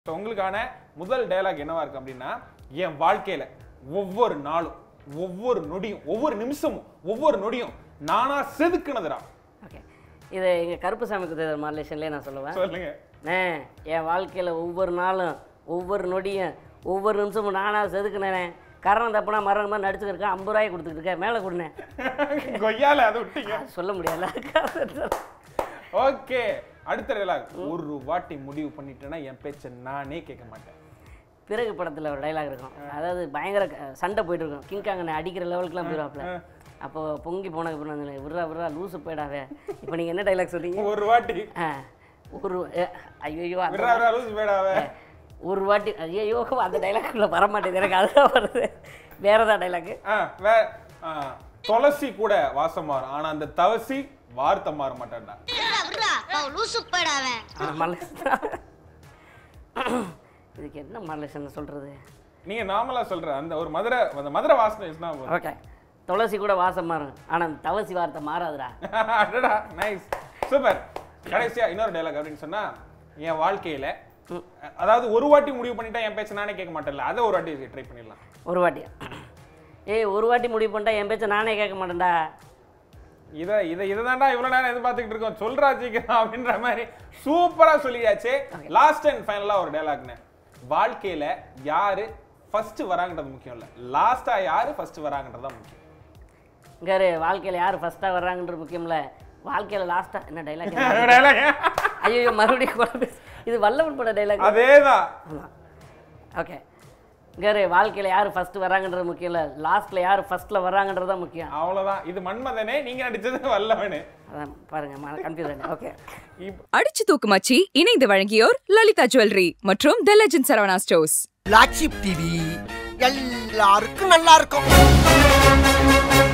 So உங்களுக்கான முதல் dialogue என்னவா இருக்கு அப்படின்னா என் வாழ்க்கையில ஒவ்வொரு நாளும் ஒவ்வொரு நொடியும் ஒவ்வொரு நிமிஷமும் ஒவ்வொரு நொடியும் நானா செதுக்குனதுடா ஓகே இது எங்கள் கருப்புசாமி குதிரை மாலேஷன்லேயே நான் சொல்லுவேன் சொல்லுங்க அண்ணே என் வாழ்க்கையில் ஒவ்வொரு நாளும் ஒவ்வொரு நொடியும் ஒவ்வொரு நிமிஷமும் நானாக செதுக்குனேனே கரணம் தப்புனா மரணம் மாதிரி நடிச்சுட்டு இருக்கேன் ஐம்பது ரூபாய் கொடுத்துட்டு இருக்கேன் மேலே கொடுனேன் கொய்யால அதை விட்டீங்க சொல்ல முடியல ஓகே அடுத்த டயலாக் ஒரு வாட்டி முடிவு பண்ணிட்டேன்னா என் பேச்சை நானே கேட்க மாட்டேன் பிறகு படத்தில் ஒரு டைலாக் இருக்கும் அதாவது பயங்கர க- சண்டை போயிட்டு இருக்கும் கிங்காங்கனை அடிக்கிற லெவலுக்குலாம் போயிடுவாப்ல அப்போ பொங்கி போனதுக்கு அப்புறம் அந்த விட்றா விட்றா லூசு போயிடாவே இப்போ நீங்கள் என்ன டைலாக் சொல்றீங்க ஒரு வாட்டி ஆ ஒரு ஐயோ விட்றா விட்றா லூசு போயிடாவே ஒரு வாட்டி ஐயோ அந்த டைலாக்குள்ள வர மாட்டேங்குது எனக்கு அதுதான் வருது வேற ஏதாவது டைலாக்கு ஆ, வே ஆ, துளசி கூட வாசம் மாறும் ஆனா அந்த தவசி வார்த்தை மாற மாட்டான்டா லூசு போயிடா அவன் மலேஷன் இதுக்கு என்ன மலேஷன் சொல்கிறது நீங்க நார்மலா சொல்ற அந்த ஒரு மதுரை அந்த மதுரை வாசனை யூஸ்னா போதும் ஓகே துளசி கூட வாசம் மாறும் ஆனால் அந்த தவசி வார்த்தை மாறாதுடா அடடா நைஸ் சூப்பர் கடைசியா இன்னொரு டைலாக் அப்படின்னு சொன்னா என் வாழ்க்கையில அதாவது ஒரு வாட்டி முடிவு பண்ணிட்டா என் பேச்ச நானே கேட்க மாட்டேன்ல அதை ஒரு வாட்டி ட்ரை பண்ணிடலாம் ஒரு வாட்டி ஏய் ஒரு வாட்டி முடிவு பண்ணிட்டா என் பேச்சை நானே கேட்க மாட்டேன்டா இதை இதை இதை தான்டா இவ்வளோ நேரம் எதிர்பார்த்துக்கிட்டு இருக்கோம் சொல்றா சீக்கிரம் அப்படின்ற மாதிரி சூப்பரா சொல்லியாச்சு லாஸ்ட் அண்ட் ஃபைனலா ஒரு டைலாக்னு வாழ்க்கையில யாரு ஃபர்ஸ்ட் வராங்கன்றது முக்கியம் இல்ல லாஸ்டா யாரு ஃபர்ஸ்ட் வராங்கன்றது தான் முக்கியம் இங்கே வாழ்க்கையில் யார் ஃபஸ்ட்டாக வர்றாங்கன்றது முக்கியம்ல வாழ்க்கையில் லாஸ்ட்டாக என்ன டைலாக் டைலாக் ஐயோ மறுபடியும் குழம்பு. இது வல்லவன் பட டைலாக் அதேதான் ஓகே இங்கே வாழ்க்கையில் யார் ஃபஸ்ட்டு வராங்கன்றது முக்கியம் இல்லை லாஸ்ட்டில் யார் ஃபஸ்ட்டில் வர்றாங்கன்றது தான் முக்கியம் அவ்வளவுதான் இது மன்மதனே நீங்க நடிச்சது வல்லவனு அதான் பாருங்க கன்ஃபியூஸ் ஓகே இப்ப அடிச்சு தூக்குமாச்சி இணைந்து வழங்கியோர் லலிதா ஜுவல்லரி மற்றும் the legend Saravana stores Blacksheep TV எல்லாருக்கும் நல்லா இருக்கும்